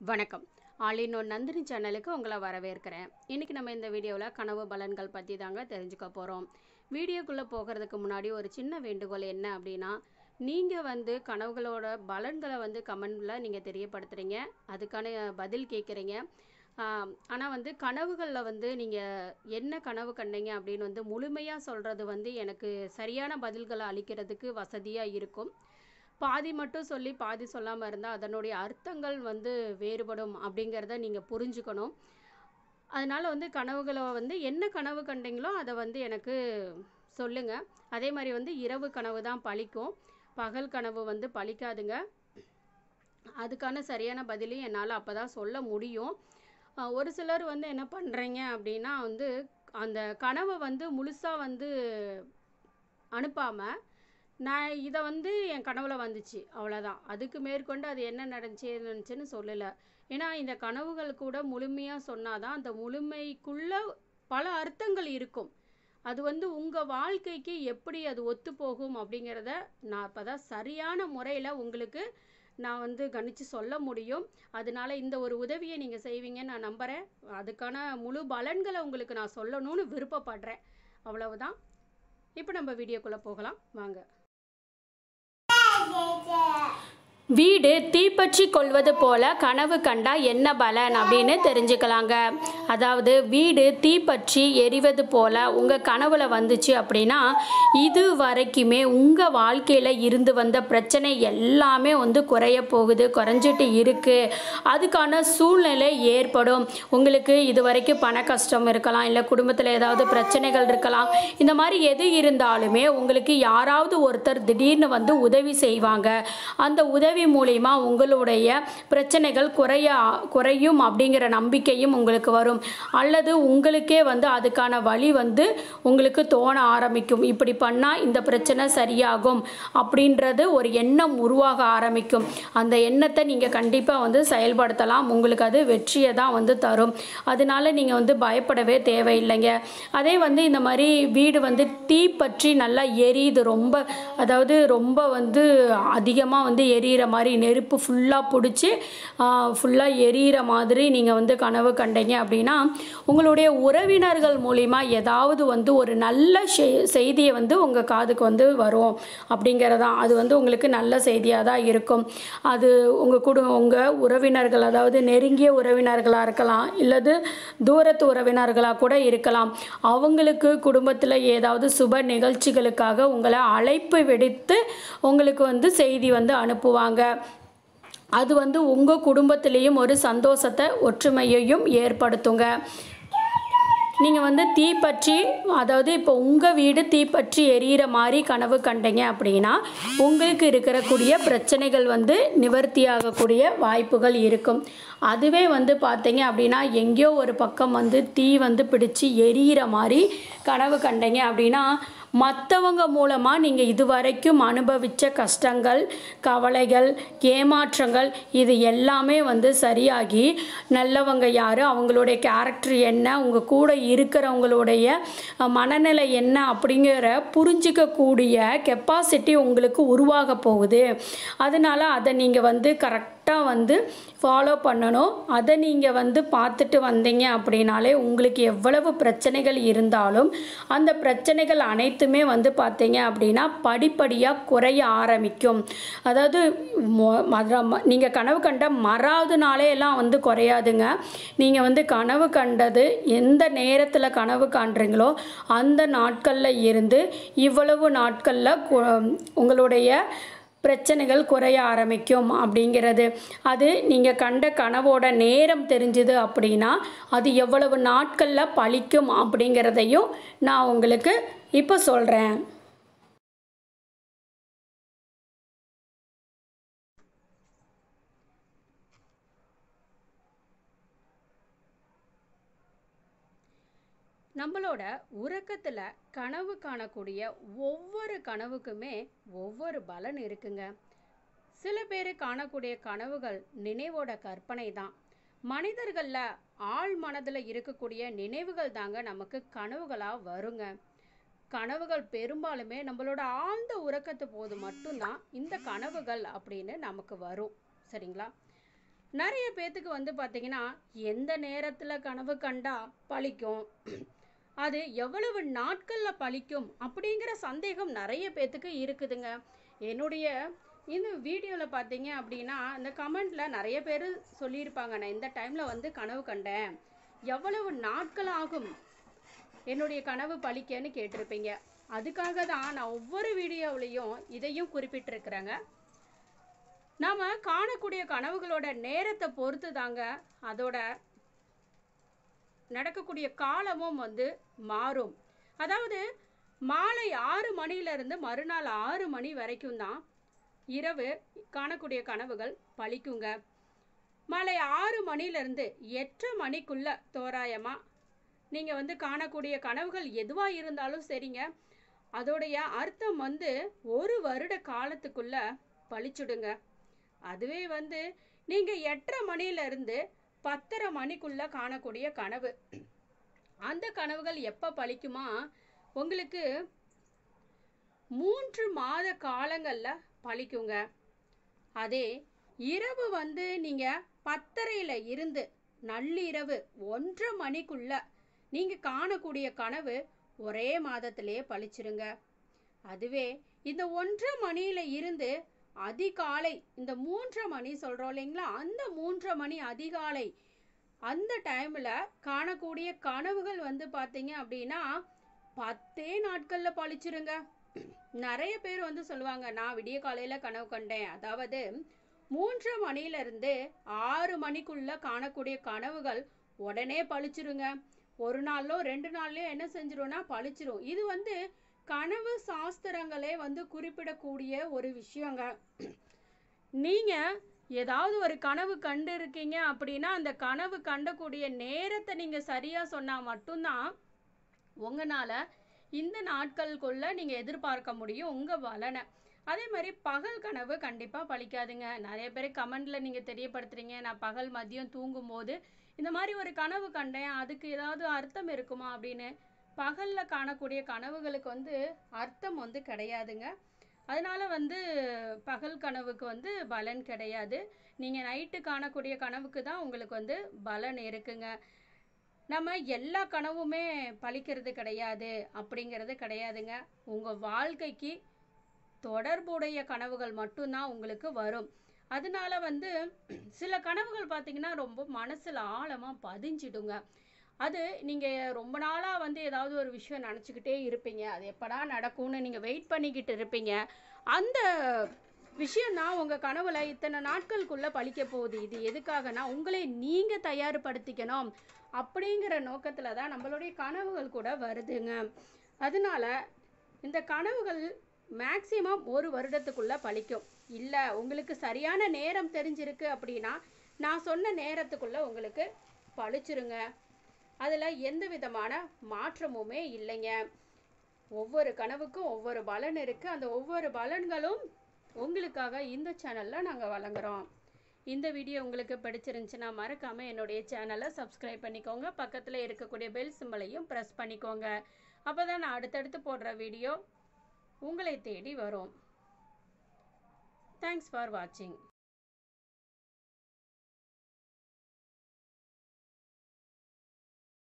வணக்கம் ஆலினோ நந்தினி சேனலுக்கு உங்களை வரவேற்கிறேன் இன்றைக்கி நம்ம இந்த வீடியோவில் கனவு பலன்கள் பற்றி தாங்க தெரிஞ்சுக்க போகிறோம் வீடியோக்குள்ளே போகிறதுக்கு முன்னாடி ஒரு சின்ன வேண்டுகோள் என்ன அப்படின்னா நீங்கள் வந்து கனவுகளோட பலன்களை வந்து கமெண்டில் நீங்கள் தெரியப்படுத்துகிறீங்க அதுக்கான பதில் கேட்குறீங்க ஆனால் வந்து கனவுகளில் வந்து நீங்கள் என்ன கனவு கண்டீங்க அப்படின்னு வந்து முழுமையாக சொல்கிறது வந்து எனக்கு சரியான பதில்களை அளிக்கிறதுக்கு வசதியாக இருக்கும் பாதி மட்டும் சொல்லி பாதி சொல்லாமல் இருந்தால் அதனுடைய அர்த்தங்கள் வந்து வேறுபடும் அப்படிங்கிறத நீங்கள் புரிஞ்சுக்கணும் அதனால் வந்து கனவுகளை வந்து என்ன கனவு கண்டீங்களோ அதை வந்து எனக்கு சொல்லுங்கள் அதே மாதிரி வந்து இரவு கனவு தான் பழிக்கும் பகல் கனவு வந்து பழிக்காதுங்க அதுக்கான சரியான பதிலையும் என்னால் அப்போ தான் சொல்ல முடியும் அஹ் ஒரு சிலர் வந்து என்ன பண்ணுறீங்க அப்படின்னா வந்து அந்த கனவை வந்து முழுசாக வந்து அனுப்பாமல் நான் இதை வந்து என் கனவுல வந்துச்சு அவ்வளோதான் அதுக்கு மேற்கொண்டு அது என்ன நடந்துச்சு ஏது நடந்துச்சுன்னு சொல்லலை ஏன்னா இந்த கனவுகள் கூட முழுமையாக சொன்னாதான் அந்த முழுமைக்குள்ள பல அர்த்தங்கள் இருக்கும் அது வந்து உங்கள் வாழ்க்கைக்கு எப்படி அது ஒத்து போகும் அப்படிங்கிறத நான் இப்போ தான் சரியான முறையில் உங்களுக்கு நான் வந்து கணிச்சு சொல்ல முடியும் அதனால இந்த ஒரு உதவியை நீங்கள் செய்வீங்கன்னு நான் நம்புகிறேன் அதுக்கான முழு பலன்களை உங்களுக்கு நான் சொல்லணும்னு விருப்பப்படுறேன் அவ்வளவுதான் இப்போ நம்ம வீடியோக்குள்ளே போகலாம் வாங்க வீடு தீப்பற்றி கொள்வது போல கனவு கண்டா என்ன பலன் அப்படின்னு தெரிஞ்சுக்கலாங்க அதாவது வீடு தீப்பற்றி எரிவது போல உங்கள் கனவுல வந்துச்சு அப்படின்னா இது வரைக்குமே உங்கள் வாழ்க்கையில் இருந்து வந்த பிரச்சனை எல்லாமே வந்து குறைய போகுது குறைஞ்சிட்டு இருக்கு அதுக்கான சூழ்நிலை ஏற்படும் உங்களுக்கு இது வரைக்கும் பண கஷ்டம் இருக்கலாம் இல்லை குடும்பத்தில் ஏதாவது பிரச்சனைகள் இருக்கலாம் இந்த மாதிரி எது இருந்தாலுமே உங்களுக்கு யாராவது ஒருத்தர் திடீர்னு வந்து உதவி செய்வாங்க அந்த உதவி மூலிமா உங்களுடைய பிரச்சனைகள் குறைய குறையும் அப்படிங்கிற நம்பிக்கையும் உங்களுக்கு வரும் அல்லது உங்களுக்கே வந்து அதுக்கான வழி வந்து உங்களுக்கு தோண ஆரம்பிக்கும் இப்படி பண்ணால் இந்த பிரச்சனை சரியாகும் அப்படின்றது ஒரு எண்ணம் உருவாக ஆரம்பிக்கும் அந்த எண்ணத்தை நீங்கள் கண்டிப்பாக வந்து செயல்படுத்தலாம் உங்களுக்கு அது வெற்றியை தான் வந்து தரும் அதனால நீங்கள் வந்து பயப்படவே தேவையில்லைங்க அதே வந்து இந்த மாதிரி வீடு வந்து தீ பற்றி நல்லா எரியுது ரொம்ப அதாவது ரொம்ப வந்து அதிகமாக வந்து எரியிற மாதிரி நெருப்பு ஃபுல்லாக பிடிச்சி ஃபுல்லாக எரியிற மாதிரி நீங்கள் வந்து கனவு கண்டீங்க அப்படின்னா உங்களுடைய உறவினர்கள் மூலிமா ஏதாவது வந்து ஒரு நல்ல செ- செய்தியை வந்து உங்கள் காதுக்கு வந்து வரும் அப்படிங்கிறதான் அது வந்து உங்களுக்கு நல்ல செய்தியாக தான் இருக்கும் அது உங்கள் குடு உங்கள் உறவினர்கள் அதாவது நெருங்கிய உறவினர்களாக இருக்கலாம் இல்லது தூரத்து உறவினர்களாக கூட இருக்கலாம் அவங்களுக்கு குடும்பத்தில் ஏதாவது சுப நிகழ்ச்சிகளுக்காக உங்களை அழைப்பு விடுத்து உங்களுக்கு வந்து செய்தி வந்து அனுப்புவாங்க அது வந்து உங்கள் குடும்பத்திலேயும் ஒரு சந்தோஷத்தை ஒற்றுமையையும் ஏற்படுத்துங்க நீங்கள் வந்து தீப்பற்றி அதாவது இப்போ உங்கள் வீடு தீப்பற்றி எரியிற மாதிரி கனவு கண்டீங்க அப்படின்னா உங்களுக்கு இருக்கக்கூடிய பிரச்சனைகள் வந்து நிவர்த்தியாகக்கூடிய வாய்ப்புகள் இருக்கும் அதுவே வந்து பார்த்தீங்க அப்படின்னா எங்கேயோ ஒரு பக்கம் வந்து தீ வந்து பிடிச்சி எரியிற மாதிரி கனவு கண்டீங்க அப்படின்னா மற்றவங்க மூலமாக நீங்கள் இதுவரைக்கும் அனுபவித்த கஷ்டங்கள் கவலைகள் ஏமாற்றங்கள் இது எல்லாமே வந்து சரியாகி நல்லவங்க யார் அவங்களுடைய கேரக்டர் என்ன உங்கள் கூட இருக்கிறவங்களுடைய அஹ், மனநிலை என்ன அப்படிங்கிற புரிஞ்சிக்கக்கூடிய கெப்பாசிட்டி உங்களுக்கு உருவாக போகுது அதனால் அதை நீங்கள் வந்து கரெக்டாக வந்து ஃபாலோ பண்ணணும் அதை நீங்கள் வந்து பார்த்துட்டு வந்தீங்க அப்படின்னாலே உங்களுக்கு எவ்வளவு பிரச்சனைகள் இருந்தாலும் அந்த பிரச்சனைகள் அனைத்துமே வந்து பார்த்தீங்க அப்படின்னா படிப்படியாக குறைய ஆரம்பிக்கும் அதாவது நீங்கள் கனவு கண்ட மறாவது நாளே எல்லாம் வந்து குறையாதுங்க நீங்கள் வந்து கனவு கண்டது எந்த நேரத்தில் கனவு காண்றீங்களோ அந்த நாட்களில் இருந்து இவ்வளவு நாட்களில் கு- உங்களுடைய பிரச்சனைகள் குறைய ஆரம்பிக்கும் அப்படிங்கிறது அது நீங்கள் கண்ட கனவோட நேரம் தெரிஞ்சுது அப்படின்னா அது எவ்வளவு நாட்களில் பழிக்கும் அப்படிங்கிறதையும் நான் உங்களுக்கு இப்போ சொல்கிறேன் நம்மளோட உறக்கத்தில் கனவு காணக்கூடிய ஒவ்வொரு கனவுக்குமே ஒவ்வொரு பலன் இருக்குங்க சில பேர் காணக்கூடிய கனவுகள் நினைவோட கற்பனை தான் மனிதர்களில் ஆழ் மனதில் இருக்கக்கூடிய நினைவுகள் தாங்க நமக்கு கனவுகளாக வருங்க கனவுகள் பெரும்பாலுமே நம்மளோட ஆழ்ந்த உறக்கத்து போது மட்டும்தான் இந்த கனவுகள் அப்படின்னு நமக்கு வரும் சரிங்களா நிறைய பேத்துக்கு வந்து பார்த்தீங்கன்னா எந்த நேரத்தில் கனவு கண்டா பழிக்கும் அது எவ்வளவு நாட்களில் பழிக்கும் அப்படிங்கிற சந்தேகம் நிறைய பேத்துக்கு இருக்குதுங்க என்னுடைய இந்த வீடியோவில் பார்த்தீங்க அப்படின்னா இந்த கமெண்டில் நிறைய பேர் சொல்லியிருப்பாங்க நான் இந்த டைமில் வந்து கனவு கண்டேன் எவ்வளவு நாட்கள் ஆகும் என்னுடைய கனவு பழிக்கன்னு கேட்டிருப்பீங்க அதுக்காக தான் நான் ஒவ்வொரு வீடியோவிலையும் இதையும் குறிப்பிட்டிருக்கிறேங்க நாம் காணக்கூடிய கனவுகளோட நேரத்தை பொறுத்து தாங்க அதோட நடக்கக்கூடிய காலமும் வந்து மாறும் அதாவது மாலை ஆறு மணியிலிருந்து மறுநாள் ஆறு மணி வரைக்கும் தான் இரவு காணக்கூடிய கனவுகள் பழிக்குங்க மாலை ஆறு மணிலேருந்து எட்டு மணிக்குள்ள தோராயமாக நீங்கள் வந்து காணக்கூடிய கனவுகள் எதுவாக இருந்தாலும் சரிங்க அதோடைய அர்த்தம் வந்து ஒரு வருட காலத்துக்குள்ள பழிச்சுடுங்க அதுவே வந்து நீங்கள் எட்டரை மணியிலிருந்து பத்தரை மணிக்குள்ள காணக்கூடிய கனவு அந்த கனவுகள் எப்போ பழிக்குமா உங்களுக்கு மூன்று மாத காலங்களில் பழிக்குங்க அதே இரவு வந்து நீங்கள் பத்தரையில் இருந்து நள்ளிரவு ஒன்றரை மணிக்குள்ள நீங்கள் காணக்கூடிய கனவு ஒரே மாதத்திலே பழிச்சிருங்க அதுவே இந்த ஒன்றரை மணியில இருந்து அதிகாலை இந்த மூன்றரை மணி சொல்கிறோம் இல்லைங்களா அந்த மூன்றரை மணி அதிகாலை அந்த டைமில் காணக்கூடிய கனவுகள் வந்து பார்த்தீங்க அப்படின்னா பத்தே நாட்களில் பழிச்சிருங்க நிறைய பேர் வந்து சொல்லுவாங்க நான் விடிய காலையில் கனவு கண்டேன் அதாவது மூன்று மணியிலிருந்து ஆறு மணிக்குள்ள காணக்கூடிய கனவுகள் உடனே பழிச்சிருங்க ஒரு நாளோ ரெண்டு நாள்லயோ என்ன செஞ்சிரும்னா பழிச்சிரும் இது வந்து கனவு சாஸ்திரங்களே வந்து குறிப்பிடக்கூடிய ஒரு விஷயங்க நீங்க ஏதாவது ஒரு கனவு கண்டு இருக்கீங்க அப்படின்னா அந்த கனவு கண்டக்கூடிய நேரத்தை நீங்க சரியா சொன்னா மட்டும்தான் உங்களால இந்த நாட்களுக்குள்ள நீங்க எதிர்பார்க்க முடியும் உங்க பலனை அதே மாதிரி பகல் கனவு கண்டிப்பாக பழிக்காதுங்க நிறைய பேர் கமெண்ட்ல நீங்கள் தெரியப்படுத்துறீங்க நான் பகல் மதியம் தூங்கும்போது இந்த மாதிரி ஒரு கனவு கண்டேன் அதுக்கு ஏதாவது அர்த்தம் இருக்குமா அப்படின்னு பகலில் காணக்கூடிய கனவுகளுக்கு வந்து அர்த்தம் வந்து கிடையாதுங்க அதனால வந்து பகல் கனவுக்கு வந்து பலன் கிடையாது நீங்கள் நைட்டு காணக்கூடிய கனவுக்கு தான் உங்களுக்கு வந்து பலன் இருக்குங்க நம்ம எல்லா கனவுமே பழிக்கிறது கிடையாது அப்படிங்கிறது கிடையாதுங்க உங்கள் வாழ்க்கைக்கு தொடர்புடைய கனவுகள் மட்டும்தான் உங்களுக்கு வரும் அதனால வந்து சில கனவுகள் பார்த்தீங்கன்னா ரொம்ப மனசில் ஆழமாக பதிஞ்சிடுங்க அது நீங்கள் ரொம்ப நாளாக வந்து ஏதாவது ஒரு விஷயம் நினச்சிக்கிட்டே இருப்பீங்க அது எப்படா நடக்கும்னு நீங்கள் வெயிட் பண்ணிக்கிட்டு இருப்பீங்க அந்த விஷயம் தான் உங்கள் கனவுல இத்தனை நாட்களுக்குள்ளே பழிக்க போகுது இது எதுக்காகனா உங்களை நீங்கள் தயார்படுத்திக்கணும் அப்படிங்கிற நோக்கத்தில் தான் நம்மளுடைய கனவுகள் கூட வருதுங்க அதனால இந்த கனவுகள் மேக்சிமம் ஒரு வருடத்துக்குள்ள பழிக்கும் இல்லை உங்களுக்கு சரியான நேரம் தெரிஞ்சிருக்கு அப்படின்னா நான் சொன்ன நேரத்துக்குள்ள உங்களுக்கு பழிச்சிருங்க அதில் எந்த விதமான மாற்றமுமே இல்லைங்க ஒவ்வொரு கனவுக்கும் ஒவ்வொரு பலன் இருக்குது அந்த ஒவ்வொரு பலன்களும் உங்களுக்காக இந்த சேனலில் நாங்கள் வழங்குறோம் இந்த வீடியோ உங்களுக்கு பிடிச்சிருந்துச்சுன்னா மறக்காமல் என்னுடைய சேனலை சப்ஸ்கிரைப் பண்ணிக்கோங்க பக்கத்தில் இருக்கக்கூடிய பெல் சிம்பலையும் ப்ரெஸ் பண்ணிக்கோங்க அப்போ தான் நான் அடுத்தடுத்து போடுற வீடியோ உங்களை தேடி வரும் தேங்க்ஸ் ஃபார் வாட்சிங்